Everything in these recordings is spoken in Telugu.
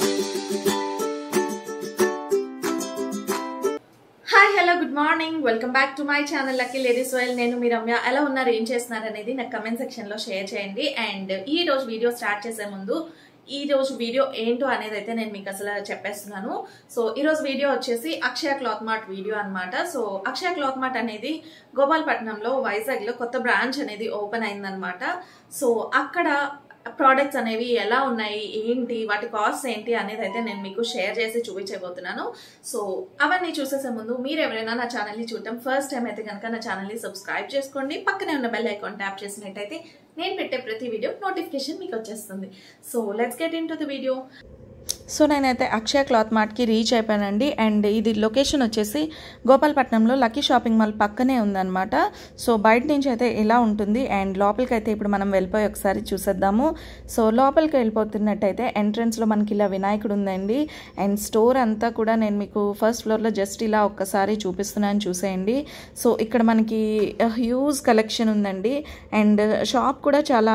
hi hello good morning welcome back to my channel lucky ladies వైల్ నేను మీ రమ్య ఎలా ఉన్నారు ఏం చేస్తున్నారు అనేది నాకు కమెంట్ సెక్షన్ లో షేర్ చేయండి అండ్ ఈ రోజు వీడియో స్టార్ట్ చేసే ముందు ఈ రోజు వీడియో ఏంటో అనేది అయితే నేను మీకు అసలు చెప్పేస్తున్నాను సో ఈ రోజు వీడియో వచ్చేసి అక్షయ క్లాత్ మార్ట్ వీడియో అన్నమాట సో అక్షయ క్లాత్ మార్ట్ అనేది గోపాలపట్నంలో వైజాగ్ లో కొత్త బ్రాంచ్ అనేది ఓపెన్ అయిందనమాట సో అక్కడ ప్రోడక్ట్స్ అనేవి ఎలా ఉన్నాయి ఏంటి వాటి కాస్ట్ ఏంటి అనేది అయితే నేను మీకు షేర్ చేసి చూపించబోతున్నాను సో అవన్నీ చూసేసే ముందు మీరు ఎవరైనా నా ఛానల్ని చూడటం ఫస్ట్ టైం అయితే కనుక నా ఛానల్ని సబ్స్క్రైబ్ చేసుకోండి పక్కనే ఉన్న బెల్ ఐకాన్ ట్యాప్ చేసినట్టయితే నేను పెట్టే ప్రతి వీడియో నోటిఫికేషన్ మీకు వచ్చేస్తుంది so let's get into the video so నేనైతే అక్షయ క్లాత్ మార్ట్కి రీచ్ అయిపోయానండి అండ్ ఇది లొకేషన్ వచ్చేసి గోపాలపట్నంలో లక్కీ షాపింగ్ మాల్ పక్కనే ఉందన్నమాట సో బయట నుంచి అయితే ఇలా ఉంటుంది అండ్ లోపలికి అయితే ఇప్పుడు మనం వెళ్ళిపోయి ఒకసారి చూసేద్దాము సో లోపలికి వెళ్ళిపోతున్నట్టయితే ఎంట్రన్స్లో మనకి ఇలా వినాయకుడు ఉందండి అండ్ స్టోర్ అంతా కూడా నేను మీకు ఫస్ట్ ఫ్లోర్లో జస్ట్ ఇలా ఒక్కసారి చూపిస్తున్నాను చూసేయండి సో ఇక్కడ మనకి హ్యూజ్ కలెక్షన్ ఉందండి అండ్ షాప్ కూడా చాలా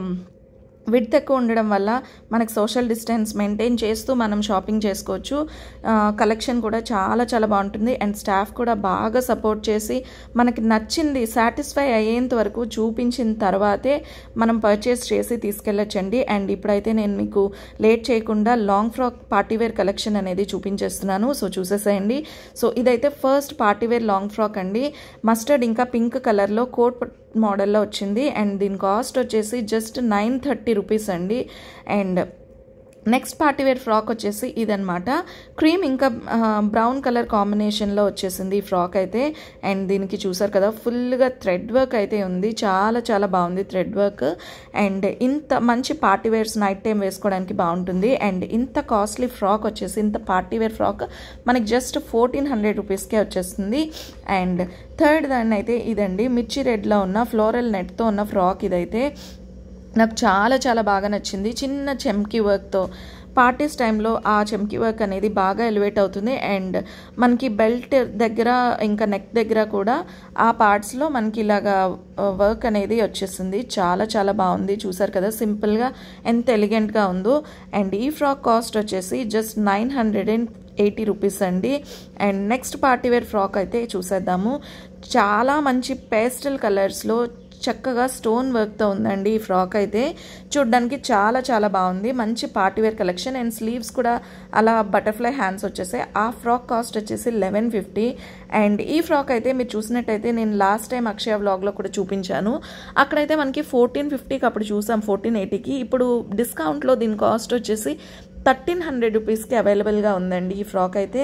విడ్త్ ఎక్కువ ఉండడం వల్ల మనకి సోషల్ డిస్టెన్స్ మెయింటైన్ చేస్తూ మనం షాపింగ్ చేసుకోవచ్చు కలెక్షన్ కూడా చాలా చాలా బాగుంటుంది అండ్ స్టాఫ్ కూడా బాగా సపోర్ట్ చేసి మనకి నచ్చింది సాటిస్ఫై అయ్యేంత వరకు చూపించిన తర్వాతే మనం పర్చేస్ చేసి తీసుకెళ్ళొచ్చండి అండ్ ఇప్పుడైతే నేను మీకు లేట్ చేయకుండా లాంగ్ ఫ్రాక్ పార్టీవేర్ కలెక్షన్ అనేది చూపించేస్తున్నాను సో చూసేసేయండి సో ఇదైతే ఫస్ట్ పార్టీవేర్ లాంగ్ ఫ్రాక్ అండి మస్టర్డ్ ఇంకా పింక్ కలర్లో కోట్ మోడల్లో వచ్చింది అండ్ దీని కాస్ట్ వచ్చేసి జస్ట్ నైన్ థర్టీ రూపీస్ అండి and next party wear frock వచ్చేసి ఇదనమాట క్రీమ్ ఇంకా బ్రౌన్ కలర్ కాంబినేషన్లో వచ్చేసింది ఈ ఫ్రాక్ అయితే అండ్ దీనికి చూసారు కదా ఫుల్గా థ్రెడ్ వర్క్ అయితే ఉంది చాలా చాలా బాగుంది థ్రెడ్ వర్క్ అండ్ ఇంత మంచి పార్టీ వేర్స్ నైట్ టైం వేసుకోవడానికి బాగుంటుంది అండ్ ఇంత కాస్ట్లీ ఫ్రాక్ వచ్చేసి ఇంత పార్టీ వేర్ ఫ్రాక్ మనకి జస్ట్ ఫోర్టీన్ హండ్రెడ్ రూపీస్కే వచ్చేస్తుంది అండ్ థర్డ్ దాన్ని అయితే ఇదండి మిర్చి రెడ్లో ఉన్న ఫ్లోరల్ నెట్తో ఉన్న ఫ్రాక్ ఇదైతే నాకు చాలా చాలా బాగా నచ్చింది చిన్న చెమ్కి వర్క్తో పార్టీస్ టైంలో ఆ చెమ్కి వర్క్ అనేది బాగా ఎలివేట్ అవుతుంది అండ్ మనకి బెల్ట్ దగ్గర ఇంకా నెక్ దగ్గర కూడా ఆ పార్ట్స్లో మనకి ఇలాగా వర్క్ అనేది వచ్చేసింది చాలా చాలా బాగుంది చూసారు కదా సింపుల్గా ఎంత ఎలిగెంట్గా ఉందో అండ్ ఈ ఫ్రాక్ కాస్ట్ వచ్చేసి just nine hundred and eighty rupees అండి అండ్ నెక్స్ట్ పార్టీవేర్ ఫ్రాక్ అయితే చూసేద్దాము చాలా మంచి పేస్టల్ కలర్స్లో చక్కగా స్టోన్ వర్క్తో ఉందండి ఈ ఫ్రాక్ అయితే చూడ్డానికి చాలా చాలా బాగుంది మంచి పార్టీవేర్ కలెక్షన్ అండ్ స్లీవ్స్ కూడా అలా బటర్ఫ్లై హ్యాండ్స్ వచ్చేసాయి ఆ ఫ్రాక్ కాస్ట్ వచ్చేసి లెవెన్ ఫిఫ్టీ అండ్ ఈ ఫ్రాక్ అయితే మీరు చూసినట్టయితే నేను లాస్ట్ టైం అక్షయ వ్లాగ్లో కూడా చూపించాను అక్కడైతే మనకి ఫోర్టీన్ ఫిఫ్టీకి అప్పుడు చూసాం ఫోర్టీన్ ఎయిటీకి ఇప్పుడు డిస్కౌంట్లో దీని కాస్ట్ వచ్చేసి థర్టీన్ హండ్రెడ్ రూపీస్కి అవైలబుల్గా ఉందండి ఈ ఫ్రాక్ అయితే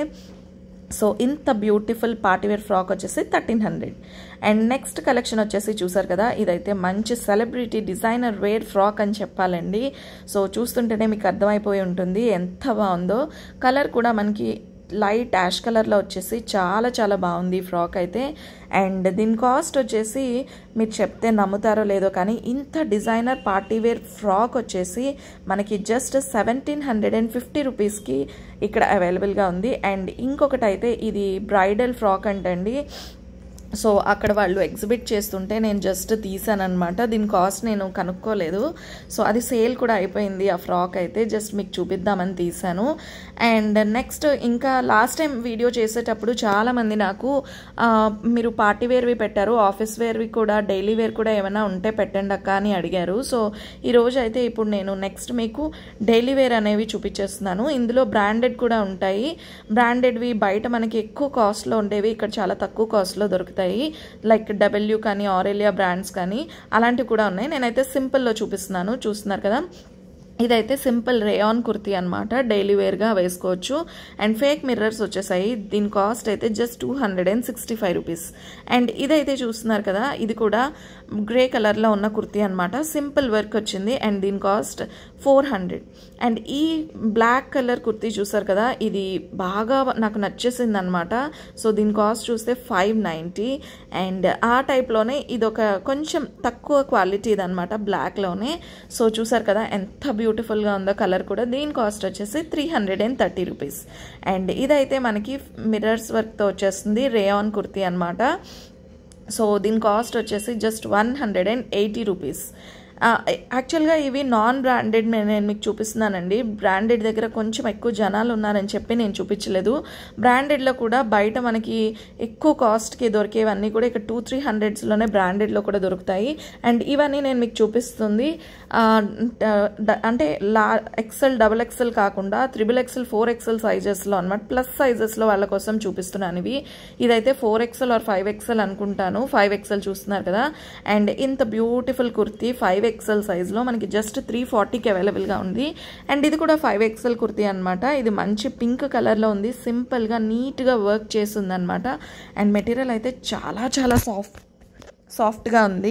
సో ఇంత బ్యూటిఫుల్ పార్టీవేర్ ఫ్రాక్ వచ్చేసి thirteen hundred and next collection వచ్చేసి చూసారు కదా ఇదైతే మంచి సెలబ్రిటీ డిజైనర్ వేర్ ఫ్రాక్ అని చెప్పాలండి సో చూస్తుంటేనే మీకు అర్థమైపోయి ఉంటుంది ఎంత బాగుందో కలర్ కూడా మనకి లైట్ యాష్ కలర్లో వచ్చేసి చాలా చాలా బాగుంది ఫ్రాక్ అయితే అండ్ దీని కాస్ట్ వచ్చేసి మీరు చెప్తే నమ్ముతారో లేదో కానీ ఇంత డిజైనర్ పార్టీవేర్ ఫ్రాక్ వచ్చేసి మనకి just seventeen hundred and fifty రూపీస్కి ఇక్కడ అవైలబుల్గా ఉంది అండ్ ఇంకొకటి అయితే ఇది బ్రైడల్ ఫ్రాక్ అంటండి సో అక్కడ వాళ్ళు ఎగ్జిబిట్ చేస్తుంటే నేను జస్ట్ తీసానమాట దీని కాస్ట్ నేను కనుక్కోలేదు సో అది సేల్ కూడా అయిపోయింది ఆ ఫ్రాక్ అయితే జస్ట్ మీకు చూపిద్దామని తీసాను అండ్ నెక్స్ట్ ఇంకా లాస్ట్ టైం వీడియో చేసేటప్పుడు చాలామంది నాకు మీరు పార్టీ వేర్వి పెట్టారు ఆఫీస్ వేర్వి కూడా డైలీ వేర్ కూడా ఏమైనా ఉంటే పెట్టండి అక్క అని అడిగారు సో ఈరోజు అయితే ఇప్పుడు నేను నెక్స్ట్ మీకు డైలీ వేర్ అనేవి చూపించేస్తున్నాను ఇందులో బ్రాండెడ్ కూడా ఉంటాయి బ్రాండెడ్వి బయట మనకి ఎక్కువ కాస్ట్లో ఉండేవి ఇక్కడ చాలా తక్కువ కాస్ట్లో దొరుకుతాయి లైక్ డబ్ల్యూ కానీ ఆరెలియా బ్రాండ్స్ కానీ అలాంటివి కూడా ఉన్నాయి నేనైతే సింపుల్లో చూపిస్తున్నాను చూస్తున్నారు కదా ఇదైతే సింపుల్ రేయాన్ కుర్తీ అనమాట డైలీ వేర్గా వేసుకోవచ్చు అండ్ ఫేక్ మిర్రర్స్ వచ్చేసాయి దీని కాస్ట్ అయితే just two hundred and sixty five rupees and ఇదైతే చూస్తున్నారు కదా ఇది కూడా గ్రే కలర్లో ఉన్న కుర్తీ అనమాట సింపుల్ వర్క్ వచ్చింది అండ్ దీని కాస్ట్ ఫోర్ హండ్రెడ్ అండ్ ఈ బ్లాక్ కలర్ కుర్తీ చూసారు కదా ఇది బాగా నాకు నచ్చేసింది అనమాట సో దీని కాస్ట్ చూస్తే ఫైవ్ నైంటీ అండ్ ఆ టైప్లోనే ఇది ఒక కొంచెం తక్కువ క్వాలిటీ ఇదనమాట బ్లాక్లోనే సో చూసారు కదా ఎంత బ్యూటిఫుల్గా ఉందో కలర్ కూడా దీని కాస్ట్ వచ్చేసి three hundred and thirty rupees and ఇదైతే మనకి మిర్రర్స్ వర్క్తో వచ్చేస్తుంది రేయాన్ కుర్తీ అనమాట సో దీని కాస్ట్ వచ్చేసి just one hundred and eighty rupees యాక్చువల్గా ఇవి నాన్ బ్రాండెడ్ నేను మీకు చూపిస్తున్నానండి బ్రాండెడ్ దగ్గర కొంచెం ఎక్కువ జనాలు ఉన్నారని చెప్పి నేను చూపించలేదు బ్రాండెడ్లో కూడా బయట మనకి ఎక్కువ కాస్ట్కి దొరికేవన్నీ కూడా ఇక్కడ టూ త్రీ హండ్రెడ్స్లోనే బ్రాండెడ్లో కూడా దొరుకుతాయి అండ్ ఇవన్నీ నేను మీకు చూపిస్తుంది ఆ, డ- అంటే లా ఎక్సెల్ డబుల్ ఎక్సెల్ కాకుండా త్రిబుల్ ఎక్సెల్ ఫోర్ ఎక్సెల్ సైజెస్లో అనమాట ప్లస్ సైజెస్లో వాళ్ళ కోసం చూపిస్తున్నాను ఇవి ఇదైతే four XL or five XL అనుకుంటాను ఫైవ్ ఎక్సెల్ చూస్తున్నారు కదా అండ్ ఇంత బ్యూటిఫుల్ కుర్తీ ఫైవ్ ఎక్సెల్ సైజ్లో మనకి జస్ట్ త్రీ ఫార్టీకి అవైలబుల్గా ఉంది అండ్ ఇది కూడా ఫైవ్ ఎక్సెల్ కుర్తీ అనమాట ఇది మంచి పింక్ కలర్లో ఉంది సింపుల్గా నీట్గా వర్క్ చేస్తుంది అనమాట అండ్ మెటీరియల్ అయితే చాలా చాలా సాఫ్ట్ సాఫ్ట్గా ఉంది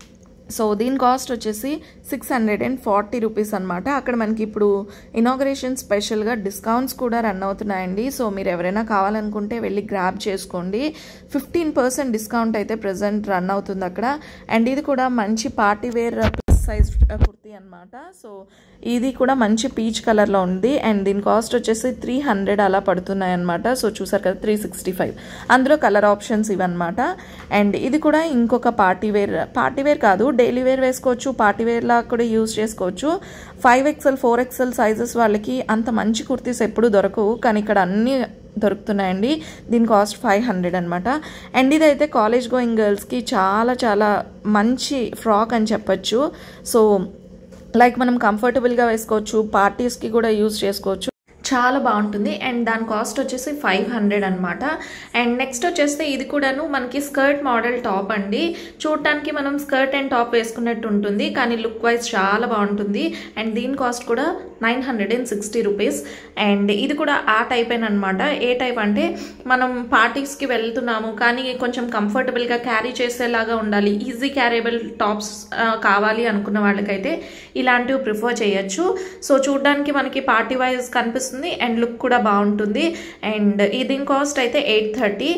సో దీని కాస్ట్ వచ్చేసి six hundred and forty rupees అనమాట అక్కడ మనకి ఇప్పుడు ఇనాగ్రేషన్ స్పెషల్గా డిస్కౌంట్స్ కూడా రన్ అవుతున్నాయండి సో మీరు ఎవరైనా కావాలనుకుంటే వెళ్ళి గ్రాబ్ చేసుకోండి ఫిఫ్టీన్ పర్సెంట్ డిస్కౌంట్ అయితే ప్రజెంట్ రన్ అవుతుంది అక్కడ అండ్ ఇది కూడా మంచి party wear plus size kurti అనమాట సో ఇది కూడా మంచి పీచ్ కలర్లో ఉంది అండ్ దీని కాస్ట్ వచ్చేసి త్రీ హండ్రెడ్ అలా పడుతున్నాయి అనమాట సో చూసారు కదా త్రీ సిక్స్టీ ఫైవ్ అందులో కలర్ ఆప్షన్స్ ఇవన్నమాట అండ్ ఇది కూడా ఇంకొక పార్టీ వేర్ పార్టీ వేర్ కాదు డైలీ వేర్ వేసుకోవచ్చు పార్టీ వేర్లా కూడా యూజ్ చేసుకోవచ్చు five XL four XL sizes వాళ్ళకి అంత మంచి కుర్తీస్ ఎప్పుడు దొరకవు కానీ ఇక్కడ అన్ని దొరుకుతున్నాయండి దీని కాస్ట్ ఫైవ్ హండ్రెడ్ అనమాట అండ్ ఇదైతే కాలేజ్ గోయింగ్ గర్ల్స్కి చాలా చాలా మంచి ఫ్రాక్ అని చెప్పొచ్చు సో లైక్ మనం కంఫర్టబుల్గా వేసుకోవచ్చు పార్టీస్కి కూడా యూజ్ చేసుకోవచ్చు చాలా బాగుంటుంది అండ్ దాని కాస్ట్ వచ్చేసి ఫైవ్ హండ్రెడ్ అనమాట అండ్ నెక్స్ట్ వచ్చేస్తే ఇది కూడాను మనకి స్కర్ట్ మోడల్ టాప్ అండి చూడటానికి మనం స్కర్ట్ అండ్ టాప్ వేసుకున్నట్టు ఉంటుంది కానీ లుక్ వైజ్ చాలా బాగుంటుంది అండ్ దీని కాస్ట్ కూడా nine hundred and sixty rupees and ఇది కూడా ఆ టైప్ అనమాట ఏ టైప్ అంటే మనం పార్టీస్కి వెళ్తున్నాము కానీ కొంచెం కంఫర్టబుల్గా క్యారీ చేసేలాగా ఉండాలి ఈజీ క్యారేబుల్ టాప్స్ కావాలి అనుకున్న వాళ్ళకైతే ఇలాంటివి ప్రిఫర్ చేయొచ్చు సో చూడడానికి మనకి పార్టీ వైజ్ కనిపిస్తుంది అండ్ లుక్ కూడా బాగుంటుంది అండ్ ఈ దీని కాస్ట్ అయితే ఎయిట్ థర్టీ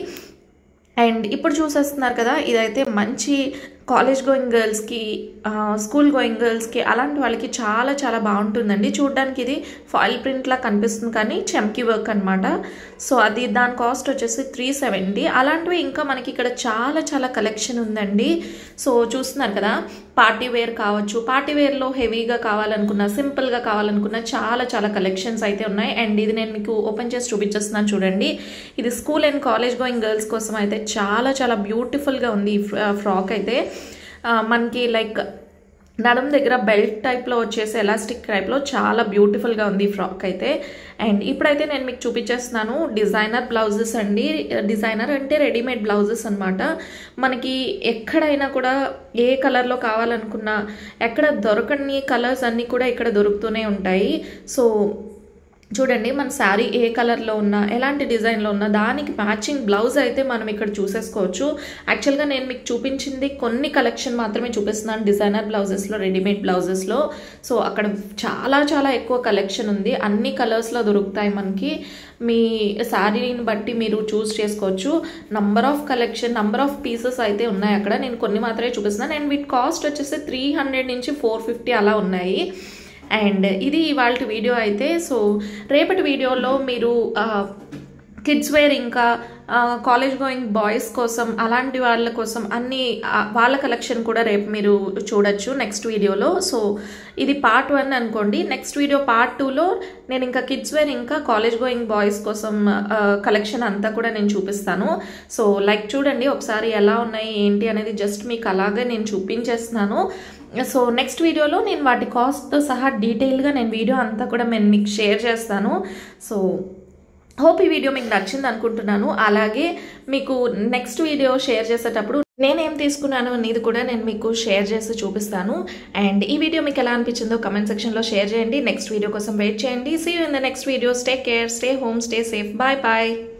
అండ్ ఇప్పుడు చూసేస్తున్నారు కదా ఇదైతే మంచి కాలేజ్ గోయింగ్ గర్ల్స్కి స్కూల్ గోయింగ్ గర్ల్స్కి అలాంటి వాళ్ళకి చాలా చాలా బాగుంటుందండి చూడడానికి ఇది ఫాయిల్ ప్రింట్లా కనిపిస్తుంది కానీ చెమ్కి వర్క్ అనమాట సో అది దాని కాస్ట్ వచ్చేసి త్రీ సెవెంటీ అలాంటివి ఇంకా మనకి ఇక్కడ చాలా చాలా కలెక్షన్ ఉందండి సో చూస్తున్నారు కదా పార్టీ వేర్ కావచ్చు పార్టీ వేర్లో హెవీగా కావాలనుకున్న సింపుల్గా కావాలనుకున్న చాలా చాలా కలెక్షన్స్ అయితే ఉన్నాయి అండ్ ఇది నేను మీకు ఓపెన్ చేసి చూపించేస్తున్నాను చూడండి ఇది school and college going girls కోసం అయితే చాలా చాలా బ్యూటిఫుల్గా ఉంది ఈ ఫ్రాక్ అయితే ఆ, మనకి లైక్ నడుం దగ్గర బెల్ట్ టైప్లో వచ్చేసి ఎలాస్టిక్ టైప్లో చాలా బ్యూటిఫుల్గా ఉంది ఈ ఫ్రాక్ అయితే అండ్ ఇప్పుడైతే నేను మీకు చూపించేస్తున్నాను డిజైనర్ బ్లౌజెస్ అండి డిజైనర్ అంటే రెడీమేడ్ బ్లౌజెస్ అనమాట మనకి ఎక్కడైనా కూడా ఏ కలర్లో కావాలనుకున్నా ఎక్కడ దొరకని కలర్స్ అన్నీ కూడా ఇక్కడ దొరుకుతూనే ఉంటాయి సో చూడండి మన శారీ ఏ కలర్లో ఉన్నా ఎలాంటి డిజైన్లో ఉన్నా దానికి మ్యాచింగ్ బ్లౌజ్ అయితే మనం ఇక్కడ చూసేసుకోవచ్చు యాక్చువల్గా నేను మీకు చూపించింది కొన్ని కలెక్షన్ మాత్రమే చూపిస్తున్నాను డిజైనర్ బ్లౌజెస్లో రెడీమేడ్ బ్లౌజెస్లో సో అక్కడ చాలా చాలా ఎక్కువ కలెక్షన్ ఉంది అన్ని కలర్స్లో దొరుకుతాయి మనకి మీ శారీని బట్టి మీరు చూస్ చేసుకోవచ్చు number of collection number of pieces అయితే ఉన్నాయి అక్కడ నేను కొన్ని మాత్రమే చూపిస్తున్నాను అండ్ వీటి కాస్ట్ వచ్చేసి త్రీ హండ్రెడ్ నుంచి ఫోర్ ఫిఫ్టీ అలా ఉన్నాయి అండ్ ఇది ఇవాళ వీడియో అయితే సో రేపటి వీడియోలో మీరు కిడ్స్ వేర్ ఇంకా కాలేజ్ గోయింగ్ బాయ్స్ కోసం అలాంటి వాళ్ళ కోసం అన్ని ఆ, వాళ్ళ కలెక్షన్ కూడా రేపు మీరు చూడొచ్చు నెక్స్ట్ వీడియోలో సో ఇది పార్ట్ వన్ అనుకోండి నెక్స్ట్ వీడియో పార్ట్ టూలో నేను ఇంకా కిడ్స్ వేర్ ఇంకా కాలేజ్ గోయింగ్ బాయ్స్ కోసం కలెక్షన్ అంతా కూడా నేను చూపిస్తాను సో లైక్ చూడండి ఒకసారి ఎలా ఉన్నాయి ఏంటి అనేది జస్ట్ మీకు అలాగే నేను చూపించేస్తున్నాను సో నెక్స్ట్ వీడియోలో నేను వాటి కాస్ట్తో సహా డీటెయిల్గా నేను వీడియో అంతా కూడా నేను మీకు షేర్ చేస్తాను సో హోప్ ఈ వీడియో మీకు నచ్చింది అనుకుంటున్నాను అలాగే మీకు నెక్స్ట్ వీడియో షేర్ చేసేటప్పుడు నేనేం తీసుకున్నాను అనేది కూడా నేను మీకు షేర్ చేసి చూపిస్తాను అండ్ ఈ వీడియో మీకు ఎలా అనిపించిందో కమెంట్ సెక్షన్లో షేర్ చేయండి నెక్స్ట్ వీడియో కోసం వెయిట్ చేయండి see you in the next video stay care stay home stay safe bye bye